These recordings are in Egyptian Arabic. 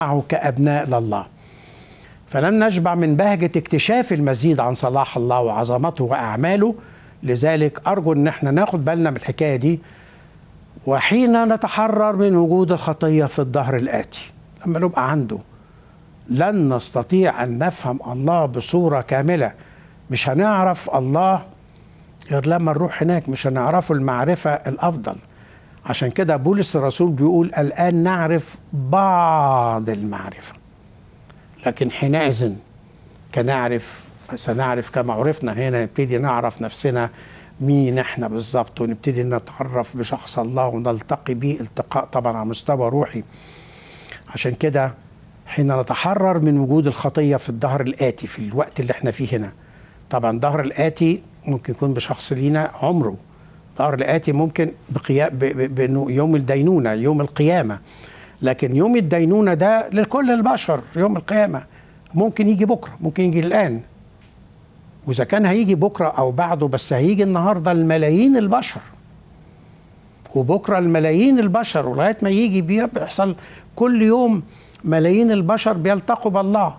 معه كأبناء لله فلن نشبع من بهجة اكتشاف المزيد عن صلاح الله وعظمته وأعماله لذلك أرجو أن احنا ناخد بالنا من الحكاية دي وحين نتحرر من وجود الخطية في الظهر الآتي لما نبقى عنده لن نستطيع أن نفهم الله بصورة كاملة مش هنعرف الله غير لما نروح هناك مش هنعرفه المعرفة الأفضل عشان كده بولس الرسول بيقول الآن نعرف بعض المعرفة لكن حينئذ كنعرف سنعرف كما عرفنا هنا نبتدي نعرف نفسنا مين احنا بالظبط ونبتدي نتعرف بشخص الله ونلتقي به التقاء طبعا على مستوى روحي عشان كده حين نتحرر من وجود الخطيه في الظهر الاتي في الوقت اللي احنا فيه هنا طبعا الظهر الاتي ممكن يكون بشخص لينا عمره الظهر الاتي ممكن بقيام بانه يوم الدينونه يوم القيامه لكن يوم الدينونه ده لكل البشر يوم القيامه ممكن يجي بكره ممكن يجي الان واذا كان هيجي بكره او بعده بس هيجي النهارده الملايين البشر وبكره الملايين البشر ولغايه ما يجي بيحصل كل يوم ملايين البشر بيلتقوا بالله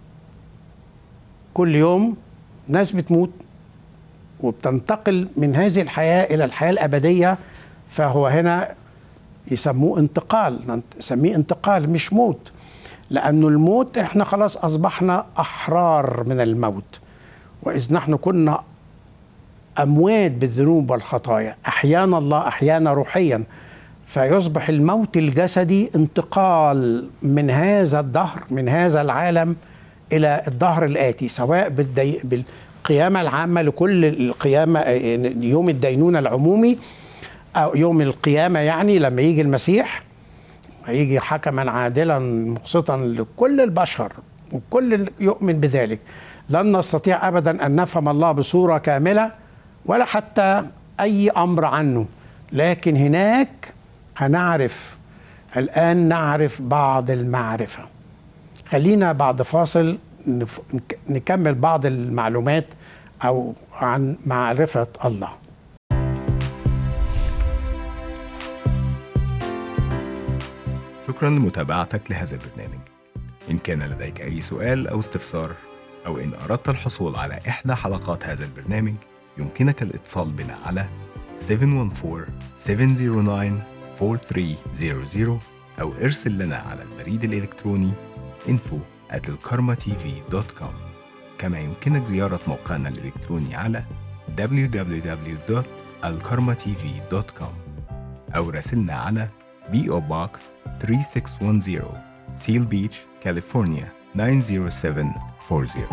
كل يوم ناس بتموت وبتنتقل من هذه الحياه الى الحياه الابديه فهو هنا يسموه انتقال نسميه انتقال مش موت لانه الموت احنا خلاص اصبحنا احرار من الموت واذ نحن كنا اموات بالذنوب والخطايا احيانا الله احيانا روحيا فيصبح الموت الجسدي انتقال من هذا الدهر من هذا العالم الى الدهر الاتي سواء بالدي... بالقيامه العامه لكل القيامه يوم الدينونه العمومي او يوم القيامه يعني لما يجي المسيح يجي حكما عادلا مقسطا لكل البشر وكل يؤمن بذلك لن نستطيع ابدا ان نفهم الله بصوره كامله ولا حتى اي امر عنه لكن هناك هنعرف الان نعرف بعض المعرفه خلينا بعد فاصل نكمل بعض المعلومات او عن معرفه الله شكرا لمتابعتك لهذا البرنامج إن كان لديك أي سؤال أو استفسار أو إن أردت الحصول على إحدى حلقات هذا البرنامج يمكنك الاتصال بنا على 714-709-4300 أو ارسل لنا على البريد الإلكتروني info at الكارما-tv.com كما يمكنك زيارة موقعنا الإلكتروني على www.alkarmatv.com أو راسلنا على PO Box 3610 Seal Beach, California 90740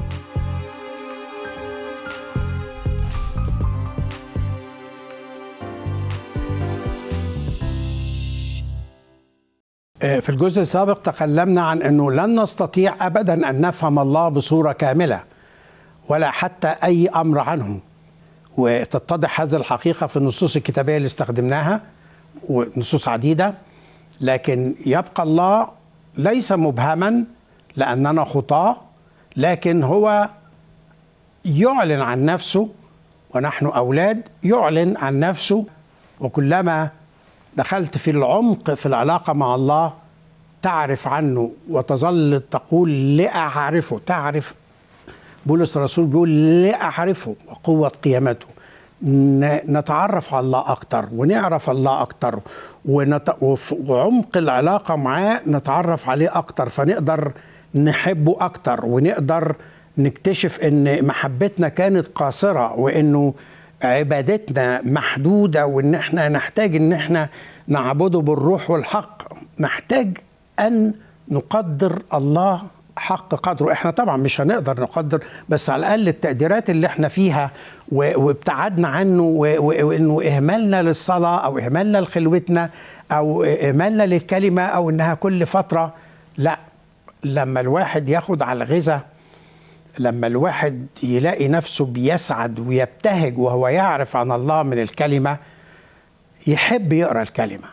في الجزء السابق تكلمنا عن انه لن نستطيع ابدا ان نفهم الله بصوره كامله ولا حتى اي امر عنه وتتضح هذه الحقيقه في النصوص الكتابيه اللي استخدمناها ونصوص عديده لكن يبقى الله ليس مبهما لاننا خطاه لكن هو يعلن عن نفسه ونحن اولاد يعلن عن نفسه وكلما دخلت في العمق في العلاقه مع الله تعرف عنه وتظل تقول لاعرفه تعرف بولس الرسول بيقول لاعرفه وقوه قيامته نتعرف على الله اكتر ونعرف الله اكتر ونت... وعمق العلاقه معاه نتعرف عليه اكتر فنقدر نحبه اكتر ونقدر نكتشف ان محبتنا كانت قاصره وانه عبادتنا محدوده وان احنا نحتاج ان احنا نعبده بالروح والحق نحتاج ان نقدر الله حق قدره احنا طبعا مش هنقدر نقدر بس على الاقل التقديرات اللي احنا فيها وابتعدنا عنه وانه اهمالنا للصلاه او اهمالنا لخلوتنا او اهمالنا للكلمه او انها كل فتره لا لما الواحد ياخد على الغذاء لما الواحد يلاقي نفسه بيسعد ويبتهج وهو يعرف عن الله من الكلمه يحب يقرا الكلمه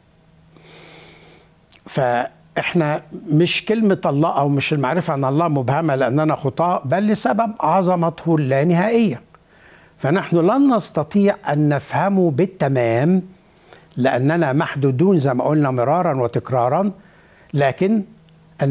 فاحنا مش كلمه الله او مش المعرفه عن الله مبهمه لاننا خطاء بل لسبب عظمته اللانهائيه فنحن لن نستطيع ان نفهمه بالتمام لاننا محدودون زي ما قلنا مرارا وتكرارا لكن